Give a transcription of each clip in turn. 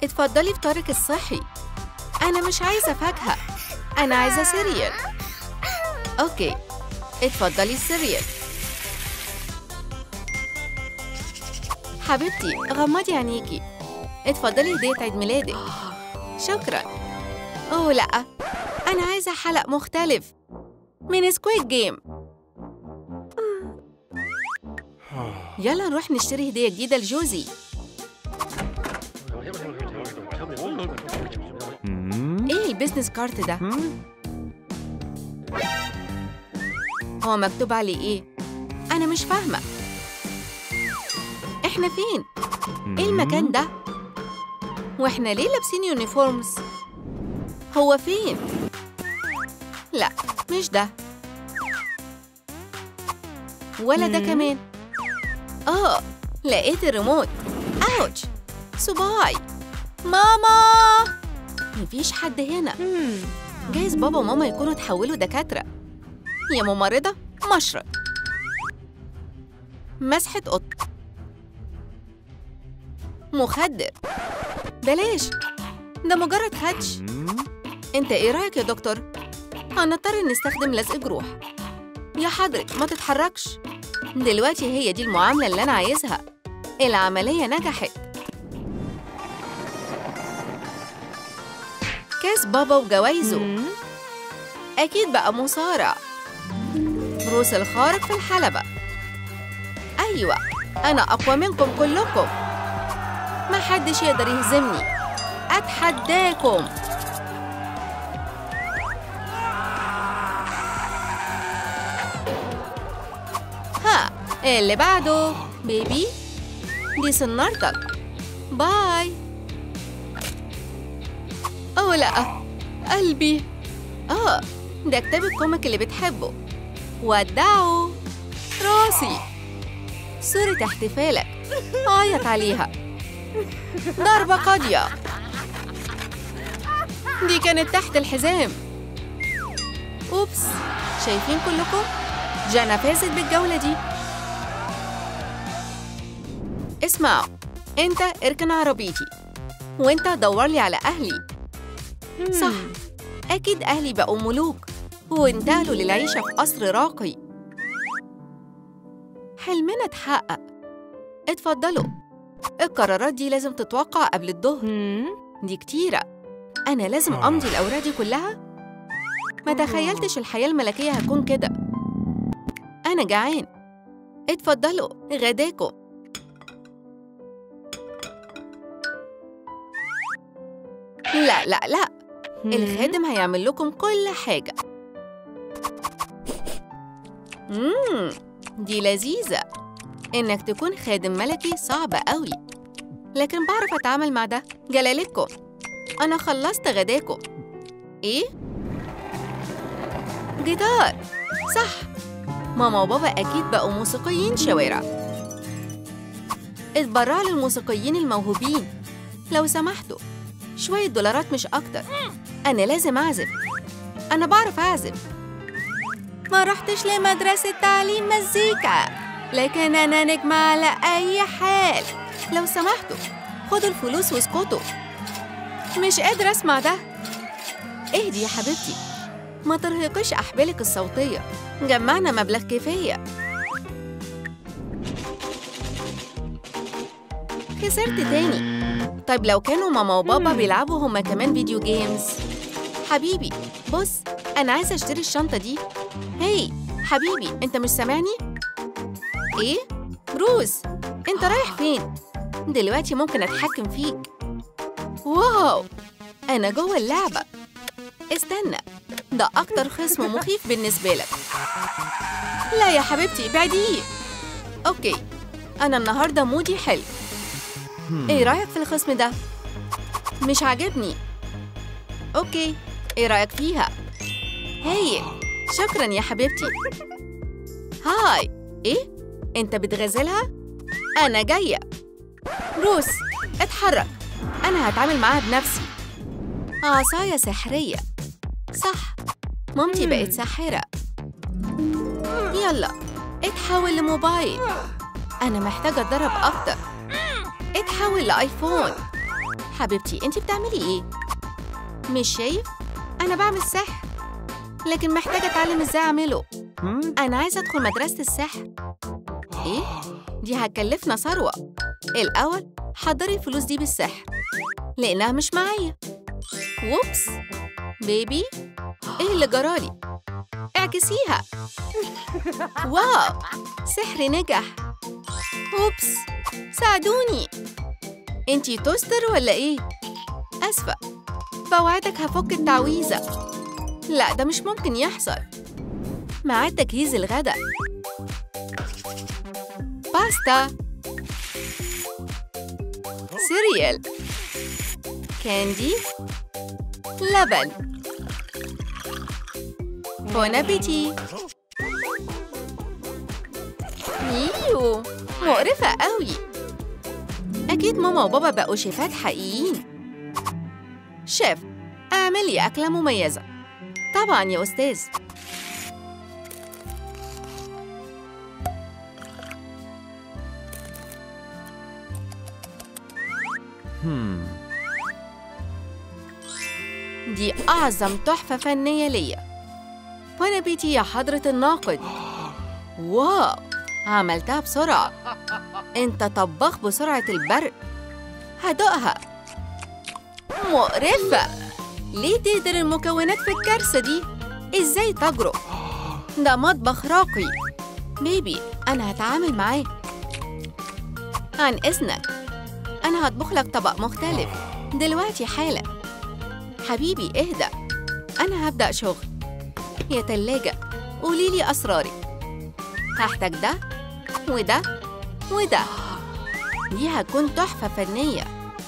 اتفضلي فطارك الصحي أنا مش عايزة فاكهة أنا عايزة سيريال أوكي اتفضلي السيريال حبيبتي غمضي عينيكي اتفضلي هدية عيد ميلادك شكرا أوه لأ أنا عايزة حلق مختلف من سكويد جيم يلا نروح نشتري هدية جديدة لجوزي ايه البيزنس كارت ده؟ هو مكتوب عليه ايه؟ أنا مش فاهمة احنا فين؟ ايه المكان ده؟ واحنا ليه لابسين يونيفورمز؟ هو فين؟ لا مش ده ولا ده مم. كمان اه لقيت الريموت اوتش صباعي ماما مفيش حد هنا جايز بابا وماما يكونوا اتحولوا دكاترة يا ممرضة مشرط مسحة قط مخدر بلاش ده مجرد خدش انت ايه رأيك يا دكتور؟ هنضطر نستخدم لزق جروح يا حضرتك ما تتحركش دلوقتي هي دي المعاملة اللي أنا عايزها العملية نجحت كاس بابا وجوايزه أكيد بقى مصارع روس الخارق في الحلبة أيوة أنا أقوى منكم كلكم محدش يقدر يهزمني أتحداكم ها اللي بعده بيبي دي سنارتك باي أوه لأ قلبي آه ده كتاب الكوميك اللي بتحبه ودعوا راسي صورة احتفالك عيط عليها ضربة قاضية دي كانت تحت الحزام أوبس شايفين كلكم؟ جانا فازت بالجولة دي اسمعوا انت اركن عربيتي وانت دور لي على اهلي صح اكيد اهلي بقوا ملوك وانتقلوا للعيشة في قصر راقي حلمنا اتحقق اتفضلوا القرارات دي لازم تتوقع قبل الظهر دي كتيرة أنا لازم أمضي الأوراق دي كلها؟ ما تخيلتش الحياة الملكية هتكون كده أنا جعان اتفضلوا غداكم لا لا لا الخادم هيعمل لكم كل حاجة مم دي لذيذة إنك تكون خادم ملكي صعب قوي لكن بعرف أتعامل مع ده جلالتكم أنا خلصت غداكم إيه؟ جيتار صح ماما وبابا أكيد بقوا موسيقيين شوارع اتبرعوا للموسيقيين الموهوبين لو سمحتوا شوية دولارات مش أكتر أنا لازم أعزف أنا بعرف أعزف ما رحتش لمدرسة تعليم مزيكا لكن أنا نجمة على أي حال لو سمحتوا خدوا الفلوس واسكتوا مش قادرة أسمع ده اهدي يا حبيبتي ما ترهقيش أحبالك الصوتية جمعنا مبلغ كفاية خسرت تاني طيب لو كانوا ماما وبابا بيلعبوا هما كمان فيديو جيمز حبيبي بص أنا عايزة أشتري الشنطة دي هاي حبيبي أنت مش سامعني؟ إيه؟ بروس أنت رايح فين؟ دلوقتي ممكن أتحكم فيك واو أنا جوه اللعبة استنى ده أكتر خصم مخيف بالنسبة لك لا يا حبيبتي بعديه أوكي أنا النهاردة مودي حلو إيه رأيك في الخصم ده؟ مش عاجبني أوكي إيه رأيك فيها؟ هايل شكرا يا حبيبتي هاي إيه؟ أنت بتغزلها؟ أنا جاية روس اتحرك أنا هتعامل معاها بنفسي عصاية سحرية صح مامتي بقت ساحرة يلا اتحول لموبايل أنا محتاجة أتدرب أكتر اتحول لآيفون حبيبتي انت بتعملي ايه مش شايف انا بعمل سحر لكن محتاجه اتعلم ازاي اعمله انا عايزه ادخل مدرسه السحر ايه دي هتكلفنا ثروه الاول حضري الفلوس دي بالسحر لانها مش معايا ووبس بيبي ايه اللي جرالي اعكسيها واو سحر نجح اوبس ساعدوني انتي توستر ولا ايه اسفه بوعدك هفك التعويذه لا ده مش ممكن يحصل ميعاد تجهيز الغداء باستا سيريال كاندي لبن بون ابيتي ايوه مقرفة قوي أكيد ماما وبابا بقوا شيفات حقيقيين شيف اعملي أكلة مميزة طبعا يا أستاذ دي أعظم تحفة فنية ليا بون ابيتي يا حضرة الناقد واو عملتها بسرعة انت طباخ بسرعة البرق هدوقها مقرفة ليه تهدر المكونات في الكارثة دي؟ ازاي تجرؤ؟ ده مطبخ راقي بيبي أنا هتعامل معاه عن إذنك أنا هطبخ لك طبق مختلف دلوقتي حالا حبيبي اهدأ أنا هبدأ شغل يا تلاجة قولي لي أسراري هحتاج ده وده وده دي هتكون تحفة فنية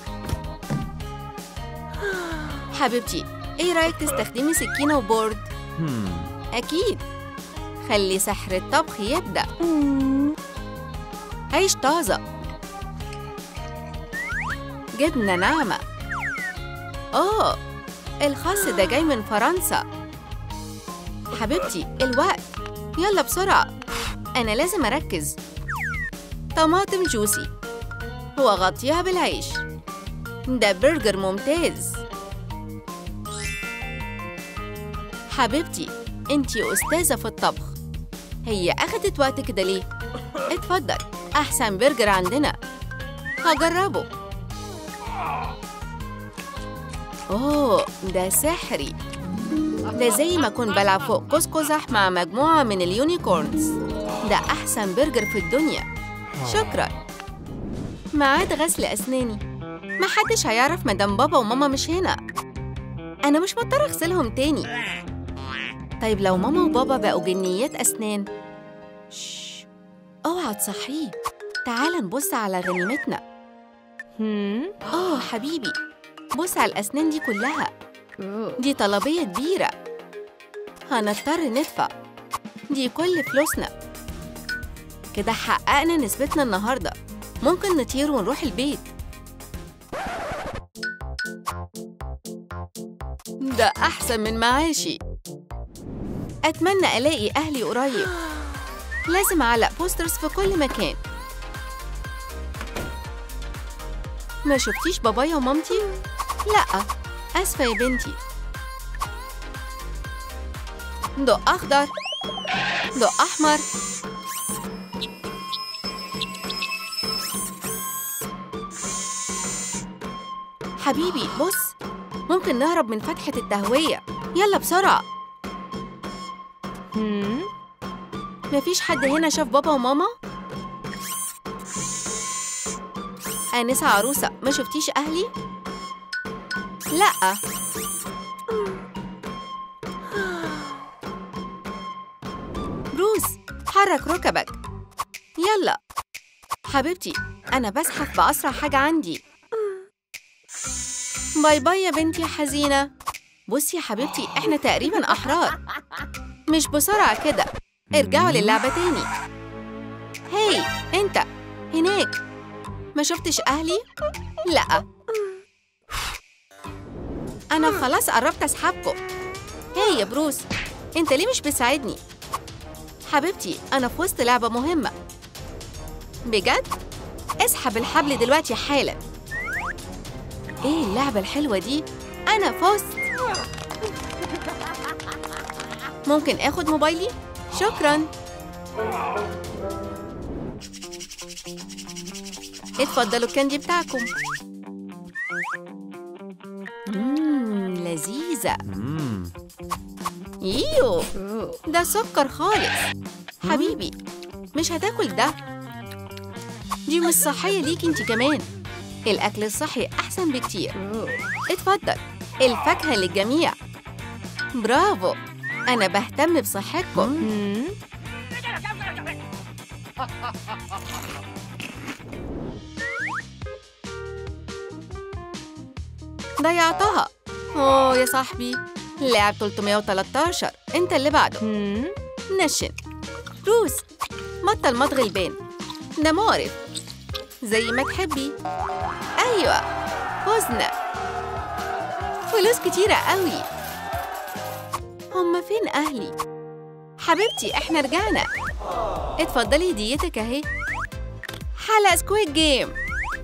حبيبتي ايه رأيك تستخدمي سكينة وبورد؟ أكيد خلي سحر الطبخ يبدأ عيش طازة جبنة ناعمة أوه الخس ده جاي من فرنسا حبيبتي الوقت يلا بسرعة أنا لازم أركز طماطم جوسي وأغطيها بالعيش ده برجر ممتاز حبيبتي انتي أستاذة في الطبخ هي أخدت وقت كده ليه؟ اتفضل أحسن برجر عندنا هجربه أوه ده سحري ده زي ما أكون بلعب فوق قوس قزح مع مجموعة من اليونيكورنز ده أحسن برجر في الدنيا شكرا ميعاد غسل أسناني محدش هيعرف مدام بابا وماما مش هنا أنا مش مضطرة أغسلهم تاني طيب لو ماما وبابا بقوا جنيات أسنان شش اوعى تصحيه تعال نبص على غنيمتنا اه حبيبي بص على الأسنان دي كلها دي طلبية كبيرة هنضطر ندفع دي كل فلوسنا كده حققنا نسبتنا النهاردة ممكن نطير ونروح البيت ده أحسن من معاشي أتمنى ألاقي أهلي قريب لازم أعلق بوسترز في كل مكان ما شفتيش بابايا ومامتي؟ لأ آسفة يا بنتي ضوء أخضر ضوء أحمر حبيبي بص ممكن نهرب من فتحة التهوية يلا بسرعة مفيش حد هنا شاف بابا وماما؟ آنسة عروسة ما شفتيش أهلي؟ لأ بروس حرك ركبك يلا حبيبتي أنا بزحف بأسرع حاجة عندي باي باي يا بنتي حزينة بصي يا حبيبتي إحنا تقريبا أحرار مش بسرعة كده ارجعوا للعبة تاني هاي أنت هناك ما شفتش أهلي؟ لأ أنا خلاص قربت أسحبكم هاي يا بروس أنت ليه مش بتساعدني؟ حبيبتي أنا في وسط لعبة مهمة بجد؟ اسحب الحبل دلوقتي حالا ايه اللعبة الحلوة دي؟ أنا فزت ممكن آخد موبايلي؟ شكراً اتفضلوا الكاندي بتاعكم مم لذيذة مم. ايوه ده سكر خالص حبيبي مش هتاكل ده دي مش صحية ليك انت كمان الأكل الصحي أحسن بكتير اتفضل الفاكهة للجميع برافو أنا بهتم بصحتكم ضيعتها اوه يا صاحبي لاعب 313 انت اللي بعده نشن روس بطل مضغ البان ده مقرف زي ما تحبي ايوه فزنا فلوس كتيرة قوي هما فين اهلي حبيبتي احنا رجعنا اتفضلي هديتك اهي حلقة سكويد جيم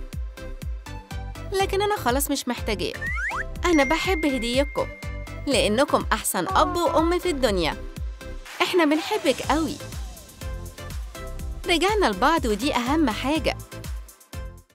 لكن أنا خلاص مش محتاجاه أنا بحب هديتكم لأنكم أحسن أب وأم في الدنيا إحنا بنحبك قوي رجعنا لبعض ودي أهم حاجة